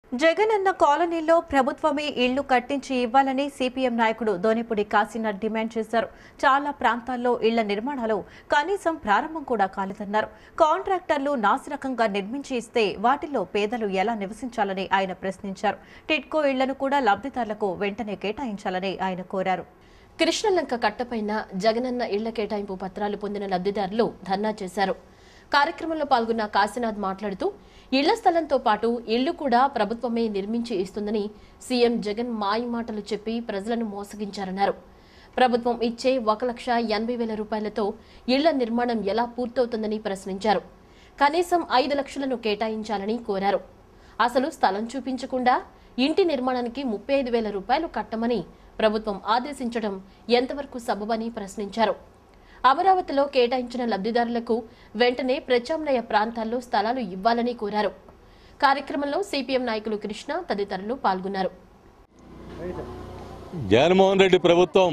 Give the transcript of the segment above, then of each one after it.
జగనన్న కాలనీలో ప్రభుత్వమే ఇళ్లు కట్టించి ఇవ్వాలని సిపిఎం నాయకుడు దోనిపూడి కాశీనాథ్ డిమాండ్ చేశారు చాలా ప్రాంతాల్లో ఇళ్ల నిర్మాణాలు కనీసం ప్రారంభం కూడా కాలేదన్నారు కాంట్రాక్టర్లు నాసిరకంగా నిర్మించి ఇస్తే వాటిల్లో పేదలు ఎలా నివసించాలని ఆయన ప్రశ్నించారు టిడ్కో ఇళ్లను కూడా లబ్ధిదారులకు వెంటనే కేటాయించాలని ఆయన కోరారు కృష్ణలంక కట్టపైన జగనన్న ఇళ్ల కేటాయింపు పత్రాలు పొందిన లబ్ధిదారులు ధర్నా చేశారు కార్యక్రమంలో పాల్గొన్న కాశీనాథ్ మాట్లాడుతూ ఇళ్ల స్థలంతో పాటు ఇళ్లు కూడా ప్రభుత్వమే నిర్మించి ఇస్తుందని సీఎం జగన్ మాయ మాటలు చెప్పి ప్రజలను మోసగించారన్నారు ప్రభుత్వం ఇచ్చే ఒక లక్ష ఎనభై వేల రూపాయలతో ఇళ్ల నిర్మాణం ఎలా పూర్తవుతుందని ప్రశ్నించారు కనీసం ఐదు లక్షలను కేటాయించాలని కోరారు అసలు స్థలం చూపించకుండా ఇంటి నిర్మాణానికి ముప్పై ఐదు వేల రూపాయలు కట్టమని ప్రభుత్వం ఆదేశించడం ఎంతవరకు సబబని ప్రశ్నించారు అమరావతిలో కేటాయించిన లబ్ధిదారులకు వెంటనే ప్రత్యామ్నాయ ప్రాంతాల్లో స్థలాలు ఇవ్వాలని కోరారు కార్యక్రమంలో సిపిఎం నాయకులు కృష్ణ తదితరులు పాల్గొన్నారు జగన్మోహన్ రెడ్డి ప్రభుత్వం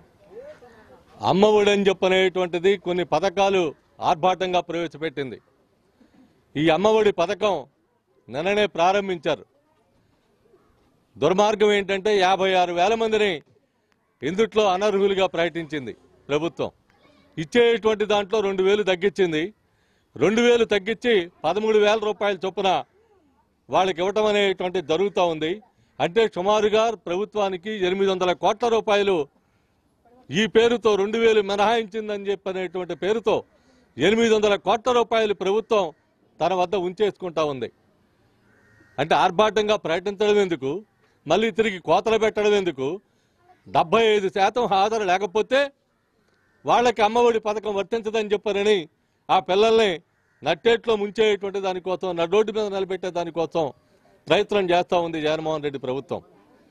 అమ్మఒడి అని చెప్పనేటువంటిది కొన్ని పథకాలు ఆర్భాటంగా ప్రవేశపెట్టింది ఈ అమ్మఒడి పథకం నిన్ననే ప్రారంభించారు దుర్మార్గం ఏంటంటే యాభై ఆరు వేల మందిని ఇందుట్లో అనర్హులుగా ప్రకటించింది ప్రభుత్వం ఇచ్చేటువంటి దాంట్లో రెండు వేలు తగ్గించింది రెండు వేలు తగ్గించి పదమూడు వేల రూపాయల చొప్పున వాళ్ళకి ఇవ్వటం అనేటువంటి జరుగుతూ ఉంది అంటే సుమారుగా ప్రభుత్వానికి ఎనిమిది వందల కోట్ల రూపాయలు ఈ పేరుతో రెండు వేలు మినహాయించిందని చెప్పనేటువంటి పేరుతో ఎనిమిది వందల కోట్ల రూపాయలు ప్రభుత్వం తన వద్ద ఉంచేసుకుంటా ఉంది అంటే ఆర్భాటంగా ప్రకటించడం ఎందుకు మళ్ళీ తిరిగి కోతలు పెట్టడం ఎందుకు డెబ్బై ఐదు శాతం హాజరు లేకపోతే వాళ్ళకి అమ్మఒడి పథకం వర్తించదని చెప్పారని ఆ పిల్లల్ని నట్టేట్లో ముంచేటువంటి దానికోసం నడ్రోడ్డు మీద నిలబెట్టే దానికోసం ప్రయత్నం చేస్తూ ఉంది జగన్మోహన్ రెడ్డి ప్రభుత్వం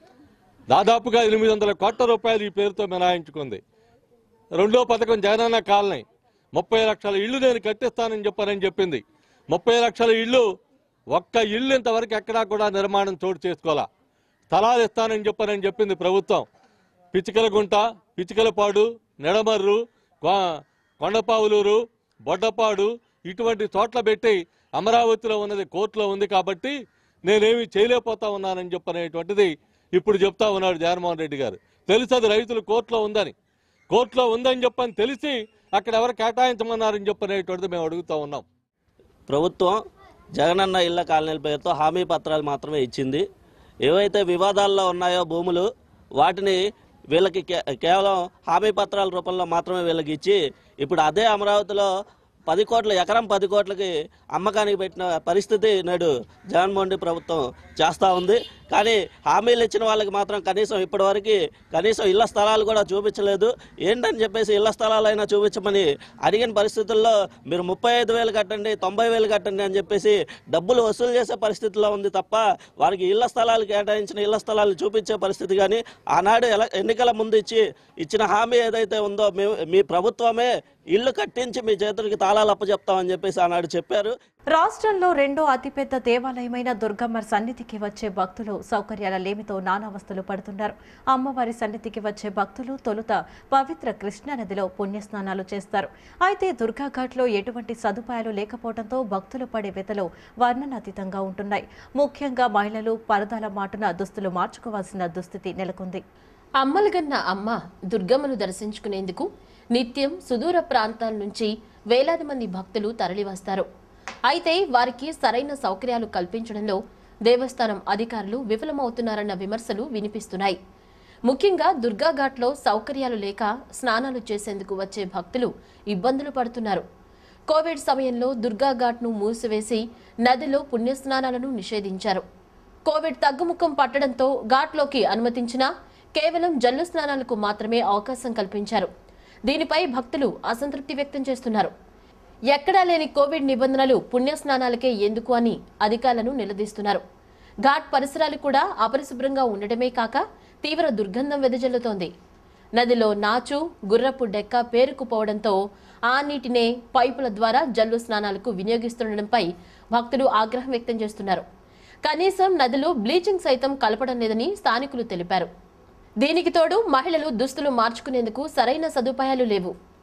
దాదాపుగా ఎనిమిది వందల కోట్ల రూపాయలు ఈ పేరుతో మినహాయించుకుంది రెండో పథకం జగనన్న కాలనీ ముప్పై లక్షల ఇళ్ళు నేను కట్టిస్తానని చెప్పానని చెప్పింది ముప్పై లక్షల ఇళ్ళు ఒక్క ఇల్లు ఇంతవరకు ఎక్కడా కూడా నిర్మాణం చోటు చేసుకోవాలా స్థలాలు ఇస్తానని చెప్పానని చెప్పింది ప్రభుత్వం పిచ్చికలగుంట పిచ్చికలపాడు నెడమర్రు కొ- కొండపావులూరు బొడ్డపాడు ఇటువంటి చోట్ల పెట్టి అమరావతిలో ఉన్నది కోర్టులో ఉంది కాబట్టి నేనేమి చేయలేకపోతా ఉన్నానని చెప్పనేటువంటిది ఇప్పుడు చెప్తా ఉన్నాడు జగన్మోహన్ రెడ్డి గారు తెలుసు అది రైతులు కోర్టులో ఉందని కోర్టులో ఉందని చెప్పని తెలిసి అక్కడ ఎవరు కేటాయించమన్నారని చెప్పనేటువంటిది మేము అడుగుతా ఉన్నాం ప్రభుత్వం జగనన్న ఇళ్ల కాలనీల పేరుతో హామీ పత్రాలు మాత్రమే ఇచ్చింది ఏవైతే వివాదాల్లో ఉన్నాయో భూములు వాటిని వీళ్ళకి కే- కేవలం హామీ పత్రాల రూపంలో మాత్రమే వీళ్ళకి ఇచ్చి ఇప్పుడు అదే అమరావతిలో పది కోట్ల ఎకరం పది కోట్లకి అమ్మకానికి పెట్టిన పరిస్థితి నేడు జగన్మోహన్ రెడ్డి ప్రభుత్వం చేస్తూ ఉంది కానీ హామీలు ఇచ్చిన వాళ్ళకి మాత్రం కనీసం ఇప్పటివరకు కనీసం ఇళ్ల స్థలాలు కూడా చూపించలేదు ఏంటని చెప్పేసి ఇళ్ల స్థలాలైనా చూపించమని అడిగిన పరిస్థితుల్లో మీరు ముప్పై ఐదు వేలు కట్టండి తొంభై వేలు కట్టండి అని చెప్పేసి డబ్బులు వసూలు చేసే పరిస్థితిలో ఉంది తప్ప వారికి ఇళ్ల స్థలాలు కేటాయించిన ఇళ్ల స్థలాలు చూపించే పరిస్థితి కానీ ఆనాడు ఎల- ఎన్నికల ముందు ఇచ్చి ఇచ్చిన హామీ ఏదైతే ఉందో మేము మీ ప్రభుత్వమే ఇల్లు కట్టించి మీ చేతులకి తాళాలు అప్పచెప్తామని చెప్పేసి ఆనాడు చెప్పారు రాష్ట్రంలో రెండో అతిపెద్ద దేవాలయమైన దుర్గమ్మ సన్నిధికి వచ్చే భక్తులు సౌకర్యాల లేమితో నానావస్థలు పడుతున్నారు అమ్మవారి సన్నిధికి వచ్చే భక్తులు తొలుత పవిత్ర కృష్ణానదిలో పుణ్యస్నానాలు చేస్తారు అయితే దుర్గాఘాట్లో ఎటువంటి సదుపాయాలు లేకపోవడంతో భక్తులు పడే వెతలు వర్ణనాతీతంగా ఉంటున్నాయి ముఖ్యంగా మహిళలు పరదాల మాటున దుస్తులు మార్చుకోవాల్సిన దుస్థితి నెలకొంది అమ్మలగన్న అమ్మ దుర్గమ్మను దర్శించుకునేందుకు నిత్యం సుదూర ప్రాంతాల నుంచి వేలాది మంది భక్తులు తరలివస్తారు అయితే వారికి సరైన సౌకర్యాలు కల్పించడంలో దేవస్థానం అధికారులు విఫలమవుతున్నారన్న విమర్శలు వినిపిస్తున్నాయి ముఖ్యంగా దుర్గాఘాట్లో సౌకర్యాలు లేక స్నానాలు చేసేందుకు వచ్చే భక్తులు ఇబ్బందులు పడుతున్నారు కోవిడ్ సమయంలో దుర్గాఘాట్ను మూసివేసి నదిలో పుణ్యస్నానాలను నిషేధించారు కోవిడ్ తగ్గుముఖం పట్టడంతో ఘాట్లోకి అనుమతించినా కేవలం జల్లు స్నానాలకు మాత్రమే అవకాశం కల్పించారు దీనిపై భక్తులు అసంతృప్తి వ్యక్తం చేస్తున్నారు ఎక్కడా లేని కోవిడ్ నిబంధనలు పుణ్యస్నానాలకే ఎందుకు అని అధికారులను నిలదీస్తున్నారు ఘాట్ పరిసరాలు కూడా అపరిశుభ్రంగా ఉండటమే కాక తీవ్ర దుర్గంధం వెదజల్లుతోంది నదిలో నాచు గుర్రపు డెక్క పేరుకుపోవడంతో ఆ నీటినే పైపుల ద్వారా జల్లు స్నానాలకు వినియోగిస్తుండటంపై భక్తులు ఆగ్రహం వ్యక్తం చేస్తున్నారు కనీసం నదిలో బ్లీచింగ్ సైతం కలపడం లేదని స్థానికులు తెలిపారు దీనికి తోడు మహిళలు దుస్తులు మార్చుకునేందుకు సరైన సదుపాయాలు లేవు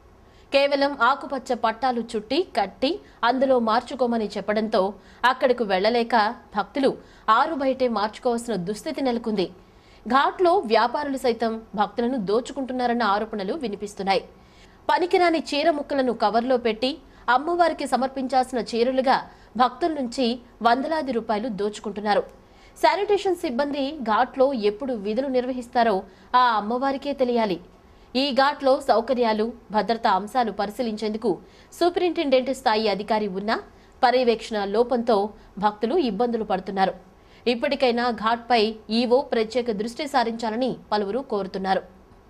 కేవలం ఆకుపచ్చ పట్టాలు చుట్టి కట్టి అందులో మార్చుకోమని చెప్పడంతో అక్కడకు వెళ్లలేక భక్తులు ఆరు బయటే మార్చుకోవాల్సిన దుస్థితి నెలకొంది ఘాట్లో వ్యాపారులు సైతం భక్తులను దోచుకుంటున్నారన్న ఆరోపణలు వినిపిస్తున్నాయి పనికిరాని చీర ముక్కలను కవర్లో పెట్టి అమ్మవారికి సమర్పించాల్సిన చీరలుగా భక్తుల నుంచి వందలాది రూపాయలు దోచుకుంటున్నారు శానిటేషన్ సిబ్బంది ఘాట్లో ఎప్పుడు విధులు నిర్వహిస్తారో ఆ అమ్మవారికే తెలియాలి ఈ ఘాట్లో సౌకర్యాలు భద్రతా అంశాలు పరిశీలించేందుకు సూపరింటెండెంట్ స్థాయి అధికారి ఉన్నా పర్యవేక్షణ లోపంతో భక్తులు ఇబ్బందులు పడుతున్నారు ఇప్పటికైనా ఘాట్పై ఈవో ప్రత్యేక దృష్టి సారించాలని పలువురు కోరుతున్నారు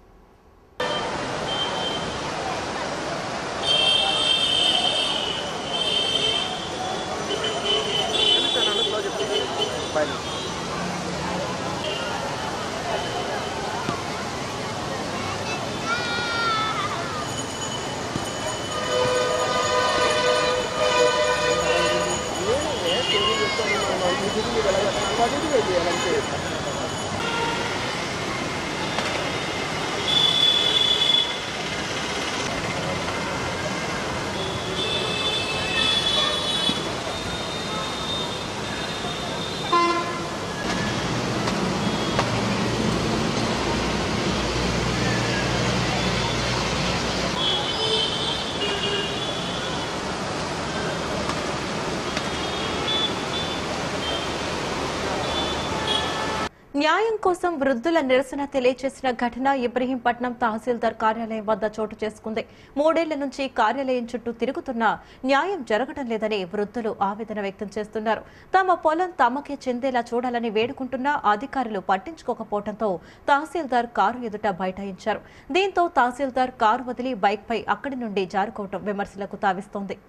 న్యాయం కోసం వృద్ధుల నిరసన తెలియజేసిన ఘటన ఇబ్రహీంపట్నం తహసీల్దార్ కార్యాలయం వద్ద చోటు చేసుకుంది మూడేళ్ల నుంచి కార్యాలయం చుట్టూ తిరుగుతున్నా న్యాయం జరగడం లేదని వృద్ధులు ఆవేదన వ్యక్తం చేస్తున్నారు తమ పొలం తమకే చెందేలా చూడాలని వేడుకుంటున్నా అధికారులు పట్టించుకోకపోవడంతో తహసీల్దార్ కారు ఎదుట బైఠాయించారు దీంతో తహసీల్దార్ కారు వదిలి బైక్పై అక్కడి నుండి జారుకోవటం విమర్శలకు తావిస్తోంది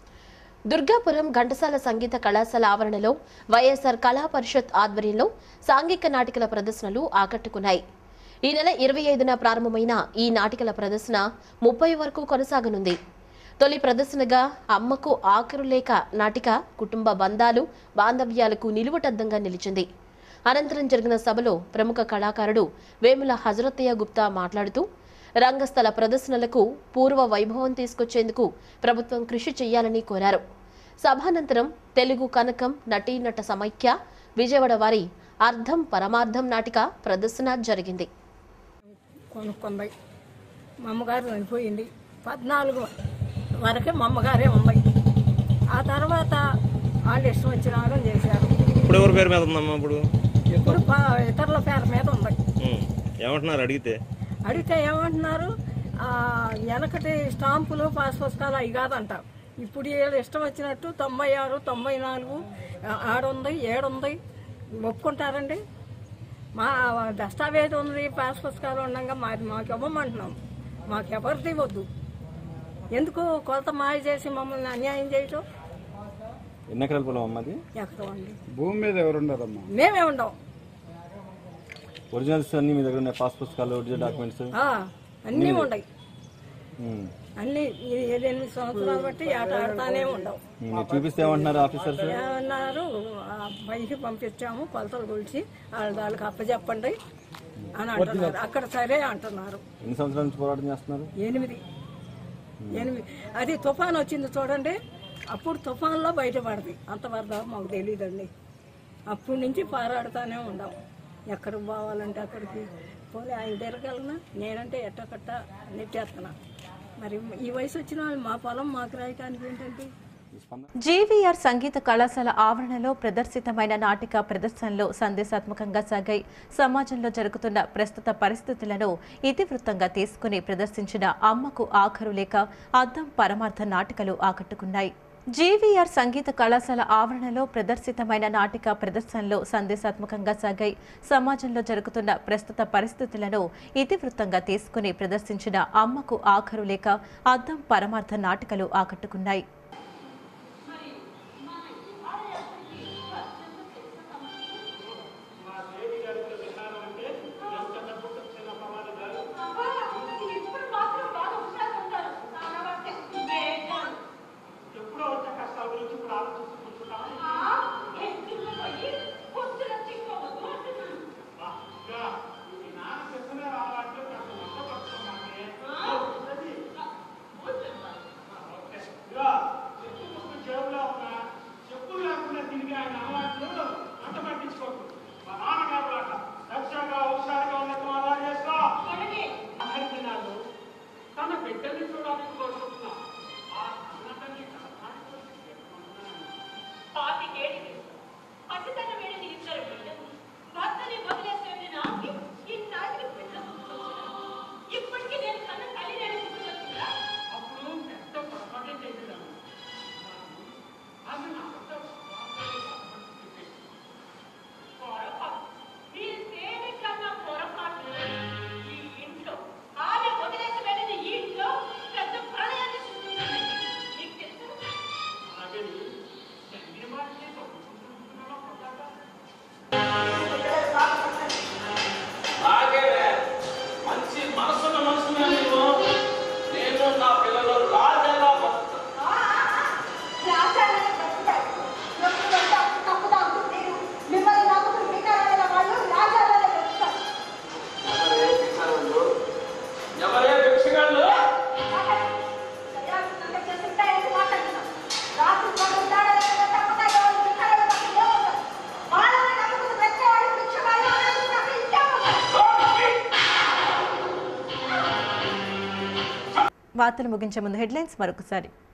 దుర్గాపురం ఘంటసాల సంగీత కళాశాల ఆవరణలో వైఎస్ఆర్ కళా పరిషత్ ఆధ్వర్యంలో సాంఘిక నాటికల ప్రదర్శనలు ఆకట్టుకున్నాయి ఈ నెల ఇరవై ఐదున ప్రారంభమైన ఈ నాటికల ప్రదర్శన ముప్పై వరకు కొనసాగనుంది తొలి ప్రదర్శనగా అమ్మకు ఆఖరు లేక నాటిక కుటుంబ బంధాలు బాంధవ్యాలకు నిలువటద్దంగా నిలిచింది అనంతరం జరిగిన సభలో ప్రముఖ కళాకారుడు వేముల హజరత్తయ్య గుప్తా మాట్లాడుతూ రంగస్థల ప్రదర్శనలకు పూర్వ వైభవం తీసుకొచ్చేందుకు ప్రభుత్వం కృషి చేయాలని కోరారు సభానంతరం తెలుగు కనకం నటీనట సమైక్య విజయవాడ వారి అర్థం పరమార్థం నాటిక ప్రదర్శన జరిగింది కొనుక్కుంది మా అమ్మగారు చనిపోయింది పద్నాలుగు వరకే మా అమ్మగారే ఉంది ఆ తర్వాత వాళ్ళు ఇష్టం వచ్చిన వాళ్ళని చేశారు ఇప్పుడు ఎవరి పేరు మీద ఉందమ్మా ఇప్పుడు ఇప్పుడు ప- ఇతరుల పేరు మీద ఉంది ఉం. ఏమంటున్నారు అడిగితే అడిగితే ఏమంటున్నారు ఆ, వెనకటి స్టాంపులు పాస్ పుస్తకాలు అవి కాదంట ఇప్పుడు వీళ్ళు ఇష్టం వచ్చినట్టు తొంభై ఆరు తొంభై నాలుగు ఆ, ఆడుంది ఏడుంది ఒప్పుకుంటారండి మా దస్తావేజ్ ఉంది పాస్ పుస్తకాలు ఉండగా మాది మాకు ఇవ్వమంటున్నాం మాకు ఎవరిది వద్దు ఎందుకు కొలత మాయ చేసి మమ్మల్ని అన్యాయం చేయటం ఎన్ని ఎకరాల పొలం అమ్మది ఎక్కడ అండి భూమి మీద ఎవరు ఉండరమ్మా మేమే ఉండం ఒరిజినల్స్ అన్ని మీ దగ్గర ఉన్నాయి పాస్ పుస్తకాలు ఒరిజినల్ డాక్యుమెంట్స్ ఆ, అన్నీ ఉండయి అన్ని ఈ ఎనిమిది సంవత్సరాలు బట్టి ఆట ఆడుతానే ఉండవు మీరు చూపిస్తే ఏమంటున్నారు ఆఫీసర్స్ ఏమన్నారు ఆ పైకి పంపించాము కొలతలు కొలిచి వాళ్ళ వాళ్ళకి అప్పచెప్పండి అని అంటున్నారు అక్కడ సరే అంటున్నారు ఎన్ని సంవత్సరాల నుంచి పోరాటం చేస్తున్నారు ఎనిమిది ఎనిమిది అది తుఫాన్ వచ్చింది చూడండి అప్పుడు తుఫాన్లో బయటపడది అంతవరకు మాకు తెలియదండి అప్పటి నుంచి పోరాడుతూనే ఉండాం ఎక్కడికి పోవాలంటే అక్కడికి పోలే ఆయన తిరగలనా నేనంటే ఎట్టకట్ట నెట్టేస్తున్నా మరి ఈ వయసు వచ్చిన వాళ్ళు మా పొలం మాకు రాయటానికి ఏంటంటే జీవీఆర్ సంగీత కళాశాల ఆవరణలో ప్రదర్శితమైన నాటిక ప్రదర్శనలో సందేశాత్మకంగా సాగాయి సమాజంలో జరుగుతున్న ప్రస్తుత పరిస్థితులను ఇతివృత్తంగా తీసుకుని ప్రదర్శించిన అమ్మకు ఆఖరు లేక అద్దం పరమార్థ నాటికలు ఆకట్టుకున్నాయి జీవీఆర్ సంగీత కళాశాల ఆవరణలో ప్రదర్శితమైన నాటిక ప్రదర్శనలో సందేశాత్మకంగా సాగాయి సమాజంలో జరుగుతున్న ప్రస్తుత పరిస్థితులను ఇతివృత్తంగా తీసుకుని ప్రదర్శించిన అమ్మకు ఆఖరు లేక అద్దం పరమార్థ నాటికలు ఆకట్టుకున్నాయి నాన్న వార్తలు ముగించే ముందు హెడ్లైన్స్ మరొకసారి